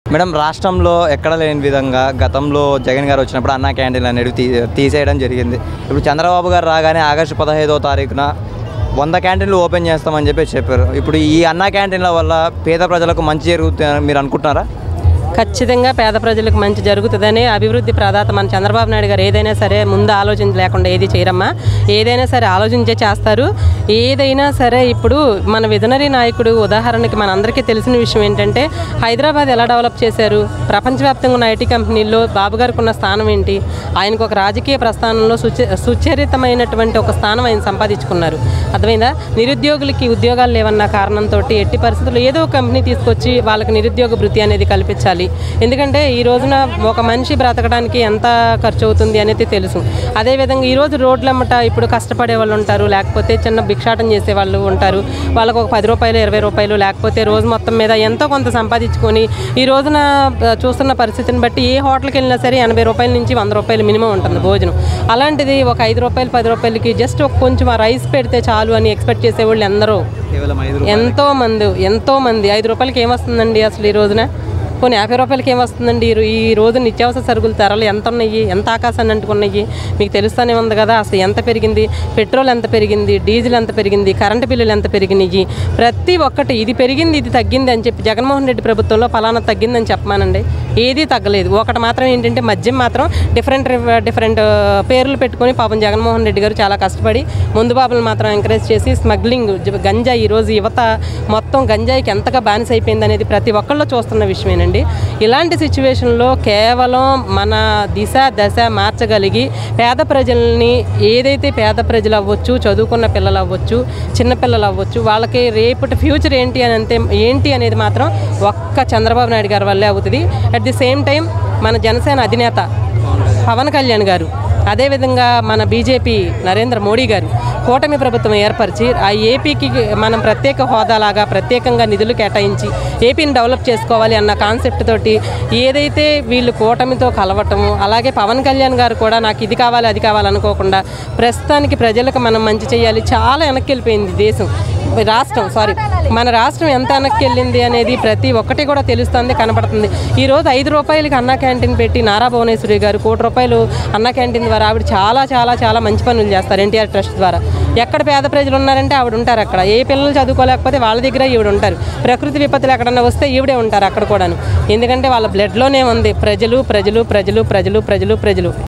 madam రాష్ట్రంలో ఎక్కడ లేని విధంగా గతంలో జగన్ గారు వచ్చినప్పుడు అన్నా క్యాంటీన్లు అనేవి తీ తీసేయడం జరిగింది ఇప్పుడు చంద్రబాబు గారు రాగానే ఆగస్టు పదహైదో తారీఖున వంద క్యాంటీన్లు ఓపెన్ చేస్తామని చెప్పి చెప్పారు ఇప్పుడు ఈ అన్నా క్యాంటీన్ల వల్ల పేద ప్రజలకు మంచి జరుగుతుందని మీరు అనుకుంటున్నారా ఖచ్చితంగా పేద ప్రజలకు మంచి జరుగుతుందని అభివృద్ధి ప్రదాత మన చంద్రబాబు నాయుడు గారు ఏదైనా సరే ముందు ఆలోచన లేకుండా ఏది చేయరమ్మా ఏదైనా సరే ఆలోచించే చేస్తారు ఏదైనా సరే ఇప్పుడు మన విజనరీ నాయకుడు ఉదాహరణకి మనందరికీ తెలిసిన విషయం ఏంటంటే హైదరాబాద్ ఎలా డెవలప్ చేశారు ప్రపంచవ్యాప్తంగా ఉన్న ఐటీ కంపెనీల్లో బాబు గారికి ఉన్న స్థానం ఏంటి ఆయనకు ఒక రాజకీయ ప్రస్థానంలో సుచ సుచరితమైనటువంటి ఒక స్థానం ఆయన సంపాదించుకున్నారు అర్థమైందా నిరుద్యోగులకి ఉద్యోగాలు లేవన్న కారణంతో ఎట్టి పరిస్థితుల్లో ఏదో ఒక కంపెనీ తీసుకొచ్చి వాళ్ళకి నిరుద్యోగ వృత్తి అనేది కల్పించాలి ఎందుకంటే ఈ రోజున ఒక మనిషి బ్రతకడానికి ఎంత ఖర్చు అవుతుంది అనేది తెలుసు అదేవిధంగా ఈరోజు రోడ్లమ్మట ఇప్పుడు కష్టపడే వాళ్ళు ఉంటారు లేకపోతే చిన్న భిక్షాటం చేసే వాళ్ళు ఉంటారు వాళ్ళకు ఒక పది రూపాయలు ఇరవై రూపాయలు లేకపోతే రోజు మొత్తం మీద ఎంతో కొంత సంపాదించుకొని ఈ రోజున ఆ, చూస్తున్న పరిస్థితిని బట్టి ఏ హోటల్కి వెళ్ళినా సరే ఎనభై రూపాయల నుంచి వంద రూపాయలు మినిమం ఉంటుంది భోజనం అలాంటిది ఒక ఐదు రూపాయలు పది రూపాయలకి జస్ట్ ఒక కొంచెం ఆ రైస్ పెడితే చాలు అని ఎక్స్పెక్ట్ చేసేవాళ్ళు ఎందరో కేవలం ఐదు ఎంతో మంది ఎంతో మంది ఐదు రూపాయలకి ఏమొస్తుందండి అసలు ఈ రోజున కొన్ని యాభై రూపాయలకి ఏమొస్తుందండి ఈ రో- ఈ రోజు నిత్యావసర సరుకులు ధరలు ఎంత ఉన్నాయి ఎంత ఆకాశాన్ని అంటుకున్నాయి మీకు తెలుస్తూనే ఉంది కదా అసలు ఎంత పెరిగింది పెట్రోల్ ఎంత పెరిగింది డీజిల్ ఎంత పెరిగింది కరెంటు బిల్లులు ఎంత పెరిగినాయి ప్రతి ఒక్కటి ఇది పెరిగింది ఇది తగ్గింది అని చెప్పి జగన్మోహన్ రెడ్డి ప్రభుత్వంలో ఫలానా తగ్గిందని చెప్పమానండి ఏదీ తగ్గలేదు ఒకటి మాత్రం ఏంటంటే మద్యం మాత్రం డిఫరెంట్ డిఫరెంట్ పేర్లు పెట్టుకొని పాపం జగన్మోహన్ రెడ్డి గారు చాలా కష్టపడి ముందు బాబులు మాత్రం ఎంకరేజ్ చేసి స్మగ్లింగ్ జ- గంజాయి ఈరోజు యువత మొత్తం గంజాయికి ఎంతగా బానిస అయిపోయింది అనేది ప్రతి ఒక్కళ్ళు చూస్తున్న విషయమేనండి ఇలాంటి సిచ్యువేషన్లో కేవలం మన దిశ దశ మార్చగలిగి పేద ప్రజల్ని ఏదైతే పేద ప్రజలు అవ్వచ్చు చదువుకున్న పిల్లలు అవ్వచ్చు చిన్నపిల్లలు అవ్వచ్చు వాళ్ళకి రేపటి ఫ్యూచర్ ఏంటి అని అంతే ఏంటి అనేది మాత్రం ఒక్క చంద్రబాబు నాయుడు గారి వల్లే అవుతుంది అట్ ది సేమ్ టైం మన జనసేన అధినేత పవన్ కళ్యాణ్ గారు అదేవిధంగా మన బీజేపీ నరేంద్ర మోడీ గారు కూటమి ప్రభుత్వం ఏర్పరిచి ఆ ఏపీకి మనం ప్రత్యేక హోదాలాగా ప్రత్యేకంగా నిధులు కేటాయించి ఏపీని డెవలప్ చేసుకోవాలి అన్న కాన్సెప్ట్ తోటి ఏదైతే వీళ్ళు కూటమితో కలవటము అలాగే పవన్ కళ్యాణ్ గారు కూడా నాకు ఇది కావాలి అది కావాలి అనుకోకుండా ప్రస్తుతానికి ప్రజలకు మనం మంచి చేయాలి చాలా వెనక్కి వెళ్ళిపోయింది దేశం రాష్ట్రం సారీ మన రాష్ట్రం ఎంత వెనక్కి వెళ్ళింది అనేది ప్రతి ఒక్కటి కూడా తెలుస్తుంది కనపడుతుంది ఈ రోజు ఐదు రూపాయలకి అన్నా క్యాంటీన్ పెట్టి నారా భువనేశ్వరి గారు కోటి రూపాయలు అన్నా క్యాంటీన్ ద్వారా ఆవిడ చాలా చాలా చాలా మంచి పనులు చేస్తారు ఎన్టీఆర్ ట్రస్ట్ ద్వారా ఎక్కడ పేద ప్రజలు ఉన్నారంటే ఆవిడ ఉంటారు అక్కడ ఏ పిల్లలు చదువుకోలేకపోతే వాళ్ళ దగ్గర ఈవిడ ఉంటారు ప్రకృతి విపత్తులు ఎక్కడన్నా వస్తే ఈవిడే ఉంటారు అక్కడ కూడాను ఎందుకంటే వాళ్ళ బ్లడ్లోనే ఉంది ప్రజలు ప్రజలు ప్రజలు ప్రజలు ప్రజలు ప్రజలు